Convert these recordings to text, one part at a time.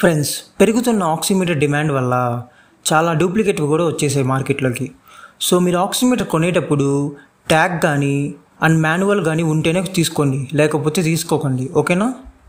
friends పెరుగుతున్న oximeter demand వల్ల చాలా డూప్లికేట్ కూడా వచ్చేసాయి మార్కెట్లోకి సో మీరు ఆక్సిమీటర్ కొనేటప్పుడు ట్యాగ్ కానీ అండ్ మాన్యువల్ కానీ ఉంటేనే తీసుకోండి లేకపోతే తీసుకోకండి ఓకేనా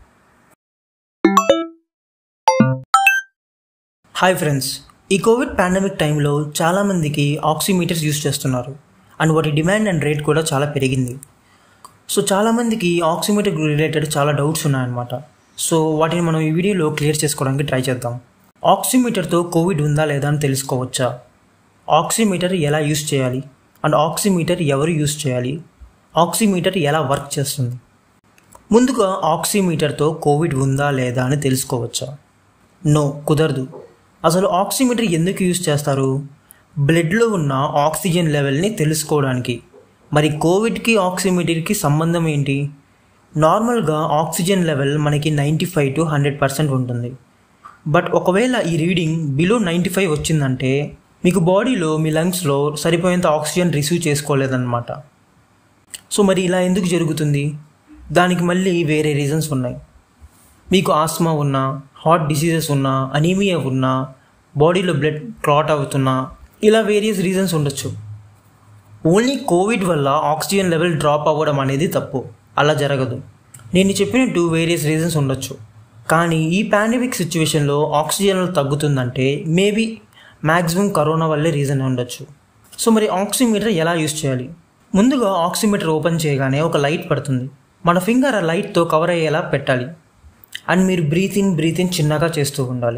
హాయ్ ఫ్రెండ్స్ ఈ కోవిడ్ పాండమిక్ టైంలో చాలామందికి ఆక్సిమీటర్స్ యూస్ చేస్తున్నారు అండ్ వాటి డిమాండ్ అండ్ రేట్ కూడా చాలా పెరిగింది సో చాలామందికి ఆక్సిమీటర్ రిలేటెడ్ చాలా డౌట్స్ ఉన్నాయన్నమాట సో వాటిని మనం ఈ వీడియోలో క్లియర్ చేసుకోవడానికి ట్రై చేద్దాం ఆక్సిమీటర్తో కోవిడ్ ఉందా లేదా అని తెలుసుకోవచ్చా ఆక్సిమీటర్ ఎలా యూస్ చేయాలి అండ్ ఆక్సిమీటర్ ఎవరు యూస్ చేయాలి ఆక్సిమీటర్ ఎలా వర్క్ చేస్తుంది ముందుగా ఆక్సిమీటర్తో కోవిడ్ ఉందా లేదా అని తెలుసుకోవచ్చా నో కుదరదు అసలు ఆక్సిమీటర్ ఎందుకు యూస్ చేస్తారు బ్లడ్లో ఉన్న ఆక్సిజన్ లెవెల్ని తెలుసుకోవడానికి మరి కోవిడ్కి ఆక్సిమీటర్కి సంబంధం ఏంటి నార్మల్గా ఆక్సిజన్ లెవెల్ మనకి ninety five to hundred percent ఉంటుంది బట్ ఒకవేళ ఈ రీడింగ్ బిలో నైంటీ ఫైవ్ వచ్చిందంటే మీకు బాడీలో మీ లంగ్స్లో సరిపోయేంత ఆక్సిజన్ రిసీవ్ చేసుకోలేదన్నమాట సో మరి ఇలా ఎందుకు జరుగుతుంది దానికి మళ్ళీ వేరే రీజన్స్ ఉన్నాయి మీకు ఆస్మా ఉన్నా హార్ట్ డిసీజెస్ ఉన్నా అనీమియా ఉన్నా బాడీలో బ్లడ్ క్లాట్ అవుతున్నా ఇలా వేరియస్ రీజన్స్ ఉండొచ్చు ఓన్లీ కోవిడ్ వల్ల ఆక్సిజన్ లెవెల్ డ్రాప్ అవ్వడం అనేది తప్పు అలా జరగదు నేను చెప్పినట్టు వేరియస్ రీజన్స్ ఉండొచ్చు కానీ ఈ పాండమిక్ సిచ్యువేషన్లో ఆక్సిజన్ తగ్గుతుందంటే మేబీ మ్యాక్సిమం కరోనా వల్లే రీజన్ ఉండొచ్చు సో మరి ఆక్సిమీటర్ ఎలా యూస్ చేయాలి ముందుగా ఆక్సిమీటర్ ఓపెన్ చేయగానే ఒక లైట్ పడుతుంది మన ఫింగర్ ఆ లైట్తో కవర్ అయ్యేలా పెట్టాలి అండ్ మీరు బ్రీత్ ఇన్ బ్రీత్ ఇన్ చిన్నగా చేస్తూ ఉండాలి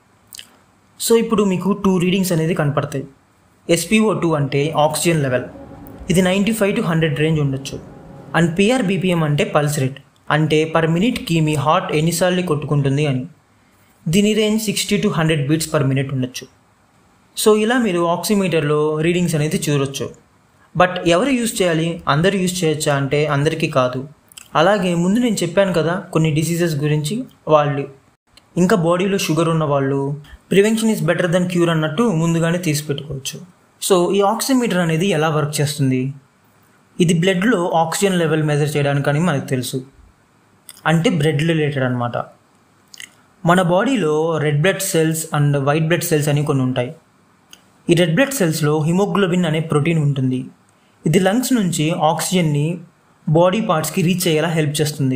సో ఇప్పుడు మీకు టూ రీడింగ్స్ అనేది కనపడతాయి ఎస్పీఓ టూ అంటే ఆక్సిజన్ లెవెల్ ఇది ninety five to hundred range ఉండొచ్చు అండ్ పిఆర్ బీపీఎం అంటే పల్స్ రేట్ అంటే పర్ మినిట్కి మీ హార్ట్ ఎన్నిసార్లు కొట్టుకుంటుంది అని దీని range sixty to hundred beats per minute ఉండొచ్చు సో ఇలా మీరు ఆక్సిమీటర్లో రీడింగ్స్ అనేది చూడొచ్చు బట్ ఎవరు యూస్ చేయాలి అందరు యూస్ చేయొచ్చా అంటే అందరికీ కాదు అలాగే ముందు నేను చెప్పాను కదా కొన్ని డిసీజెస్ గురించి వాళ్ళు ఇంకా బాడీలో షుగర్ ఉన్న వాళ్ళు prevention is better than cure అన్నట్టు ముందుగానే తీసి పెట్టుకోవచ్చు సో ఈ ఆక్సిమీటర్ అనేది ఎలా వర్క్ చేస్తుంది ఇది బ్లడ్లో ఆక్సిజన్ లెవెల్ మెజర్ చేయడానికని మనకు తెలుసు అంటే బ్లడ్ రిలేటెడ్ అనమాట మన బాడీలో red blood cells and white blood cells అని కొన్ని ఉంటాయి ఈ రెడ్ బ్లడ్ సెల్స్లో హిమోగ్లోబిన్ అనే ప్రోటీన్ ఉంటుంది ఇది లంగ్స్ నుంచి ఆక్సిజన్ని బాడీ పార్ట్స్కి రీచ్ అయ్యేలా హెల్ప్ చేస్తుంది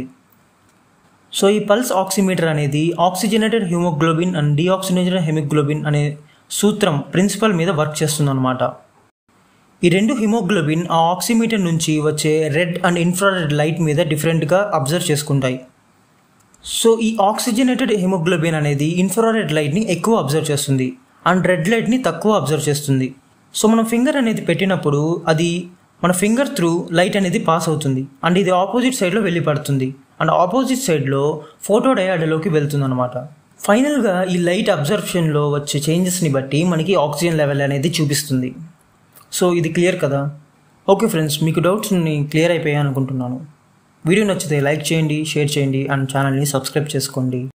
సో ఈ పల్స్ ఆక్సిమీటర్ అనేది oxygenated haemoglobin and deoxygenated haemoglobin అనే సూత్రం ప్రిన్సిపల్ మీద వర్క్ చేస్తుందన్నమాట ఈ రెండు హిమోగ్లోబిన్ ఆ ఆక్సిమీటర్ నుంచి వచ్చే రెడ్ అండ్ ఇన్ఫ్రారెడ్ లైట్ మీద డిఫరెంట్గా అబ్జర్వ్ చేసుకుంటాయి సో ఈ ఆక్సిజనేటెడ్ హిమోగ్లోబిన్ అనేది ఇన్ఫ్రారెడ్ లైట్ని ఎక్కువ అబ్జర్వ్ చేస్తుంది అండ్ రెడ్ లైట్ని తక్కువ అబ్జర్వ్ చేస్తుంది సో మనం ఫింగర్ అనేది పెట్టినప్పుడు అది మన ఫింగర్ త్రూ లైట్ అనేది పాస్ అవుతుంది అండ్ ఇది ఆపోజిట్ సైడ్లో వెళ్ళి పడుతుంది అండ్ ఆపోజిట్ సైడ్లో ఫోటో డయాడలోకి వెళ్తుంది అనమాట ఫైనల్గా ఈ లైట్ అబ్జర్ప్షన్లో వచ్చే చేంజెస్ని బట్టి మనకి ఆక్సిజన్ లెవెల్ అనేది చూపిస్తుంది సో ఇది క్లియర్ కదా ఓకే ఫ్రెండ్స్ మీకు డౌట్స్ క్లియర్ అయిపోయాయి అనుకుంటున్నాను వీడియో నచ్చితే లైక్ చేయండి షేర్ చేయండి అండ్ ఛానల్ని సబ్స్క్రైబ్ చేసుకోండి